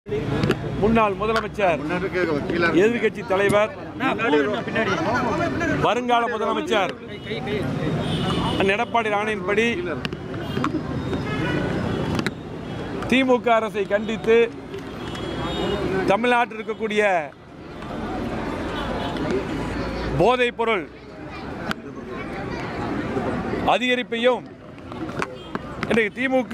முன்னாள் முதலமைச்சர் எதிர்க்கட்சி தலைவர் வருங்கால முதலமைச்சர் அண்ணன் எடப்பாடி ராணியின்படி திமுக அரசை கண்டித்து தமிழ்நாட்டில் இருக்கக்கூடிய போதைப் பொருள் அதிகரிப்பையும் இன்றைக்கு திமுக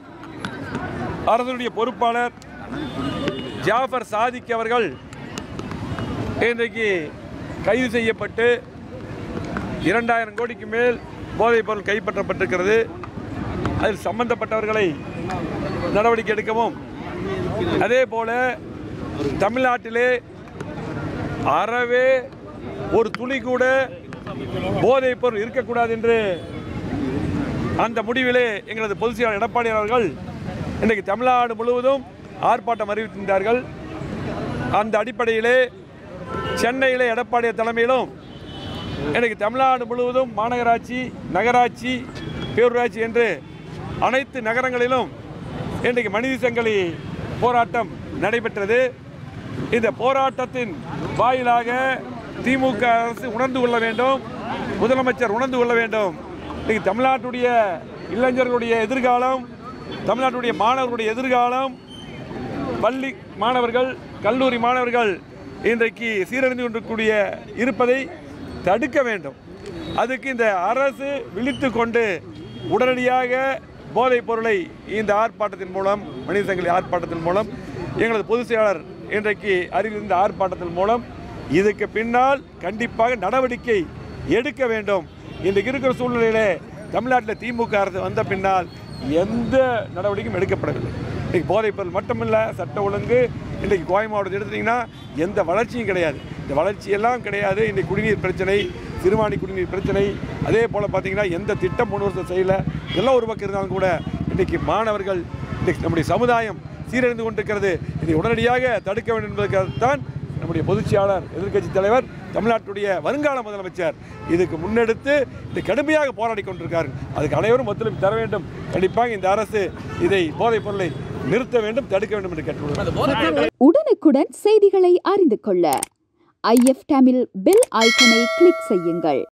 அரசுடைய பொறுப்பாளர் ஜாஃபர் சாதிக் அவர்கள் இன்றைக்கு கைது செய்யப்பட்டு இரண்டாயிரம் கோடிக்கு மேல் போதைப் பொருள் கைப்பற்றப்பட்டிருக்கிறது அதில் சம்பந்தப்பட்டவர்களை நடவடிக்கை எடுக்கவும் அதே போல தமிழ்நாட்டிலே அறவே ஒரு துளி கூட போதைப் பொருள் இருக்கக்கூடாது என்று அந்த முடிவிலே எங்களது பொதுச் செயலாளர் எடப்பாடி அவர்கள் இன்றைக்கு தமிழ்நாடு முழுவதும் ஆர்ப்பாட்டம் அறிவித்திருந்தார்கள் அந்த அடிப்படையிலே சென்னையிலே எடப்பாடி தலைமையிலும் இன்றைக்கு தமிழ்நாடு முழுவதும் மாநகராட்சி நகராட்சி பேரூராட்சி என்று அனைத்து நகரங்களிலும் இன்றைக்கு மனித சங்கிலி போராட்டம் நடைபெற்றது இந்த போராட்டத்தின் வாயிலாக திமுக அரசு உணர்ந்து கொள்ள வேண்டும் முதலமைச்சர் உணர்ந்து கொள்ள வேண்டும் இன்னைக்கு தமிழ்நாட்டுடைய இளைஞர்களுடைய எதிர்காலம் தமிழ்நாட்டுடைய மாணவர்களுடைய எதிர்காலம் பள்ளி மாணவர்கள் கல்லூரி மாணவர்கள் இன்றைக்கு சீரழிந்து கொண்டிருக்கூடிய இருப்பதை தடுக்க வேண்டும் அதுக்கு இந்த அரசு விழித்து கொண்டு உடனடியாக போதைப் பொருளை இந்த ஆர்ப்பாட்டத்தின் மூலம் மனித சங்கிலி ஆர்ப்பாட்டத்தின் மூலம் எங்களது பொதுச் செயலாளர் இன்றைக்கு அறிவித்த ஆர்ப்பாட்டத்தின் மூலம் இதுக்கு பின்னால் கண்டிப்பாக நடவடிக்கை எடுக்க வேண்டும் இன்றைக்கு இருக்கிற சூழ்நிலையிலே தமிழ்நாட்டில் திமுக அரசு வந்த பின்னால் எந்த நடவடிக்கையும் எடுக்கப்படவில்லை இன்றைக்கு போதைப் பொருள் மட்டுமில்லை சட்ட ஒழுங்கு இன்றைக்கு கோவை மாவட்டத்தை எடுத்துட்டிங்கன்னா எந்த வளர்ச்சியும் கிடையாது இந்த வளர்ச்சியெல்லாம் கிடையாது இன்றைக்கு குடிநீர் பிரச்சனை சிறுவாணி குடிநீர் பிரச்சனை அதே போல் பார்த்தீங்கன்னா எந்த திட்டம் மூணு வருஷம் செய்யலை எல்லாம் ஒரு பக்கம் இருந்தாலும் கூட இன்றைக்கி மாணவர்கள் இன்றைக்கு நம்முடைய சமுதாயம் சீரழிந்து கொண்டிருக்கிறது இதை உடனடியாக தடுக்க வேண்டும் என்பதற்காகத்தான் நம்முடைய பொதுச்செயலாளர் எதிர்க்கட்சி தலைவர் தமிழ்நாட்டுடைய வருங்கால முதலமைச்சர் இதுக்கு முன்னெடுத்து இது கடுமையாக போராடி கொண்டிருக்காரு அதுக்கு அனைவரும் ஒத்துழைப்பு தர வேண்டும் கண்டிப்பாக இந்த அரசு இதை போதைப் பொருளை நிறுத்த வேண்டும் தடுக்க வேண்டும் என்று கேட்டுக்கொள்கிறேன் உடனுக்குடன் செய்திகளை அறிந்து கொள்ள ஐஎஃப் தமிழ் பெல் ஐக்கனை கிளிக் செய்யுங்கள்